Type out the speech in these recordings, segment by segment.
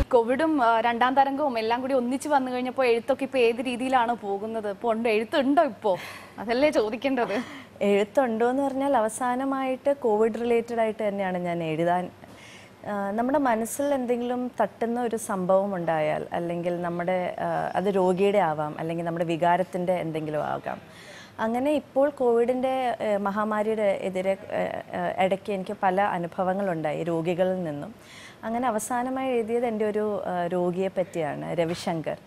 കോവിഡും ആ, രണ്ടാം തരംഗവും എല്ലാം കൂടി ഒന്നിച്ച് വന്നു കഴിഞ്ഞപ്പോൾ എഴുത്തൊക്കെ ഇപ്പൊ ഏത് രീതിയിലാണ് പോകുന്നത് ഇപ്പോൾ ഉണ്ടോ എഴുത്തുണ്ടോ ഇപ്പോ അതല്ലേ ചോദിക്കേണ്ടത് എഴുത്തുണ്ടോ എന്ന് പറഞ്ഞാൽ അവസാനമായിട്ട് കോവിഡ് റിലേറ്റഡ് ആയിട്ട് തന്നെയാണ് ഞാൻ എഴുതാൻ ആ, നമ്മുടെ മനസ്സിൽ എന്തെങ്കിലും തട്ടുന്ന ഒരു സംഭവം ഉണ്ടായാൽ അല്ലെങ്കിൽ നമ്മുടെ ആ, അത് രോഗിയുടെ ആവാം അല്ലെങ്കിൽ നമ്മുടെ വികാരത്തിൻ്റെ എന്തെങ്കിലും ആകാം അങ്ങനെ ഇപ്പോൾ കോവിഡിൻ്റെ ഏഹ്, മഹാമാരിയുടെ എതിരെ ഏഹ്, ഏഹ്, ഇടയ്ക്ക് എനിക്ക് പല അനുഭവങ്ങളുണ്ടായി രോഗികളിൽ നിന്നും അങ്ങനെ അവസാനമായി എഴുതിയത് എൻ്റെ ഒരു ആ, രോഗിയെ പറ്റിയാണ് രവിശങ്കർ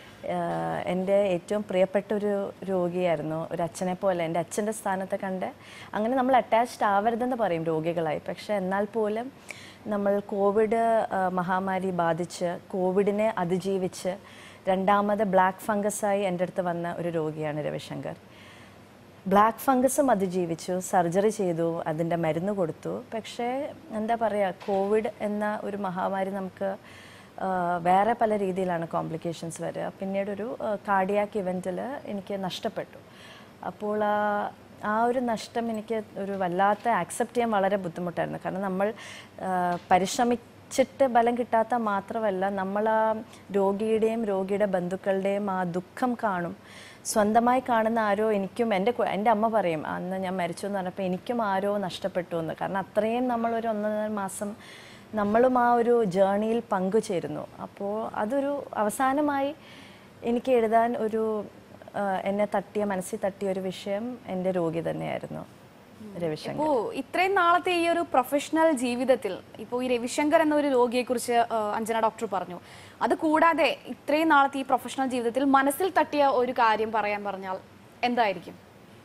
ആഹ് എൻ്റെ ഏറ്റവും പ്രിയപ്പെട്ട ഒരു രോഗിയായിരുന്നു ഒരു അച്ഛനെ പോലെ എൻ്റെ അച്ഛൻ്റെ സ്ഥാനത്ത് കണ്ട് അങ്ങനെ നമ്മൾ അറ്റാച്ച്ഡ് ആവരുതെന്ന് പറയും രോഗികളായി പക്ഷേ എന്നാൽ പോലും നമ്മൾ കോവിഡ് ആഹ് മഹാമാരി ബാധിച്ച് കോവിഡിനെ അതിജീവിച്ച് രണ്ടാമത് ബ്ലാക്ക് ഫംഗസായി എൻ്റെ അടുത്ത് വന്ന ഒരു രോഗിയാണ് രവിശങ്കർ ബ്ലാക്ക് ഫംഗസും അതിജീവിച്ചു സർജറി ചെയ്തു അതിൻ്റെ മരുന്ന് കൊടുത്തു പക്ഷേ എന്താ പറയുക കോവിഡ് എന്ന ഒരു മഹാമാരി നമുക്ക് ആ, വേറെ പല രീതിയിലാണ് കോംപ്ലിക്കേഷൻസ് വരിക പിന്നീട് ഒരു കാർഡിയാക്ക് ഇവൻറ്റിൽ എനിക്ക് നഷ്ടപ്പെട്ടു അപ്പോൾ ആ ആ ഒരു നഷ്ടം എനിക്ക് ഒരു വല്ലാത്ത ആക്സെപ്റ്റ് ചെയ്യാൻ വളരെ ബുദ്ധിമുട്ടായിരുന്നു കാരണം നമ്മൾ ആ, പരിശ്രമിച്ചിട്ട് ബലം കിട്ടാത്ത മാത്രമല്ല നമ്മൾ ആ രോഗിയുടെയും രോഗിയുടെ ബന്ധുക്കളുടെയും ആ ദുഃഖം കാണും സ്വന്തമായി കാണുന്ന ആരോ എനിക്കും എൻ്റെ കു- എൻ്റെ അമ്മ പറയും അന്ന് ഞാൻ മരിച്ചു എന്ന് പറഞ്ഞപ്പോൾ എനിക്കും ആരോ നഷ്ടപ്പെട്ടു എന്ന് കാരണം അത്രയും നമ്മളൊരു ഒന്നര മാസം നമ്മളും ആ ഒരു ജേണിയിൽ പങ്കുചേരുന്നു അപ്പോൾ അതൊരു അവസാനമായി എനിക്ക് എഴുതാൻ ഒരു ആ, എന്നെ തട്ടിയ മനസ്സിൽ തട്ടിയ ഒരു വിഷയം എൻ്റെ രോഗി തന്നെയായിരുന്നു രവിശങ്കർ ഇപ്പോ ഇത്രയും നാളത്തെ ഈ ഒരു പ്രൊഫഷണൽ ജീവിതത്തിൽ ഇപ്പോൾ ഈ രവിശങ്കർ എന്ന ഒരു രോഗിയെ കുറിച്ച് അഞ്ജന ഡോക്ടർ പറഞ്ഞു അത് കൂടാതെ ഇത്രയും നാളത്തെ ഈ പ്രൊഫഷണൽ ജീവിതത്തിൽ മനസ്സിൽ തട്ടിയ ഒരു കാര്യം പറയാൻ പറഞ്ഞാൽ എന്തായിരിക്കും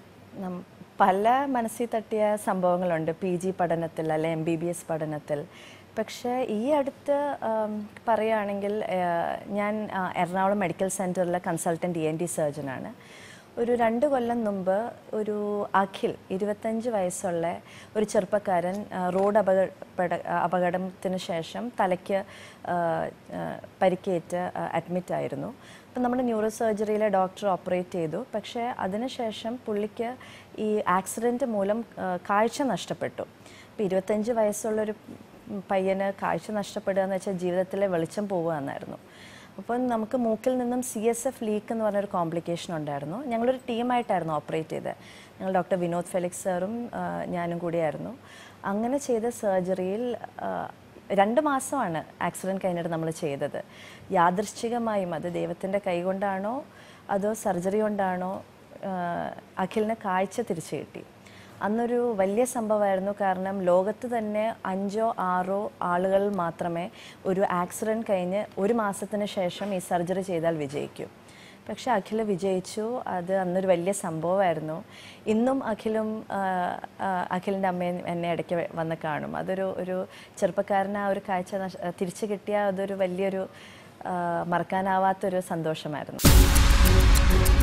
നം- പല മനസ്സിൽ തട്ടിയ സംഭവങ്ങളുണ്ട് പി ജി പഠനത്തിൽ അല്ലെ എം ബി ബി എസ് പഠനത്തിൽ പക്ഷേ ഈ അടുത്ത് ആം, പറയുകയാണെങ്കിൽ ആ, ഞാൻ ആ, എറണാകുളം മെഡിക്കൽ സെൻറ്ററിലെ കൺസൾട്ടൻറ്റ് ഇ എൻ ടി സർജനാണ് ഒരു രണ്ട് കൊല്ലം മുമ്പ് ഒരു അഖിൽ ഇരുപത്തഞ്ച് വയസ്സുള്ള ഒരു ചെറുപ്പക്കാരൻ ആ, റോഡ് അപകട അപകടത്തിന് ശേഷം തലയ്ക്ക് ആ, ആ, പരിക്കേറ്റ് അഡ്മിറ്റ് ആയിരുന്നു അപ്പം നമ്മുടെ ന്യൂറോ സർജറിയിലെ ഡോക്ടർ ഓപ്പറേറ്റ് ചെയ്തു പക്ഷേ അതിനുശേഷം പുള്ളിക്ക് ഈ ആക്സിഡൻറ്റ് മൂലം ആ, കാഴ്ച നഷ്ടപ്പെട്ടു അപ്പോൾ ഇരുപത്തഞ്ച് വയസ്സുള്ളൊരു പയ്യന് കാഴ്ച നഷ്ടപ്പെടുക എന്ന് വെച്ചാൽ ജീവിതത്തിലെ വെളിച്ചം പോവുക എന്നായിരുന്നു അപ്പം നമുക്ക് മൂക്കിൽ നിന്നും സി എസ് എഫ് ലീക്ക് എന്ന് പറഞ്ഞൊരു കോംപ്ലിക്കേഷൻ ഉണ്ടായിരുന്നു ഞങ്ങളൊരു ടീമായിട്ടായിരുന്നു ഓപ്പറേറ്റ് ചെയ്തത് ഞങ്ങൾ ഡോക്ടർ വിനോദ് ഫെലിക്സ് സാറും ആ, ഞാനും കൂടിയായിരുന്നു അങ്ങനെ ചെയ്ത സർജറിയിൽ രണ്ട് മാസമാണ് ആക്സിഡൻറ്റ് കഴിഞ്ഞിട്ട് നമ്മൾ ചെയ്തത് യാദൃശ്ചികമായും അത് ദൈവത്തിൻ്റെ കൈകൊണ്ടാണോ അതോ സർജറി കൊണ്ടാണോ ആ, അഖിലിന് കാഴ്ച തിരിച്ചു കിട്ടി അന്നൊരു വലിയ സംഭവമായിരുന്നു കാരണം ലോകത്ത് തന്നെ അഞ്ചോ ആറോ ആളുകൾ മാത്രമേ ഒരു ആക്സിഡൻറ്റ് കഴിഞ്ഞ് ഒരു മാസത്തിന് ശേഷം ഈ സർജറി ചെയ്താൽ വിജയിക്കൂ പക്ഷെ അഖിൽ വിജയിച്ചു അത് അന്നൊരു വലിയ സംഭവമായിരുന്നു ഇന്നും അഖിലും ആ, ആ, അഖിലിൻ്റെ അമ്മയും എന്നെ ഇടയ്ക്ക് വന്ന് കാണും അതൊരു ഒരു ചെറുപ്പക്കാരന് ആ ഒരു കാഴ്ച നഷ്- തിരിച്ചു കിട്ടിയ അതൊരു വലിയൊരു ആ, മറക്കാനാവാത്തൊരു സന്തോഷമായിരുന്നു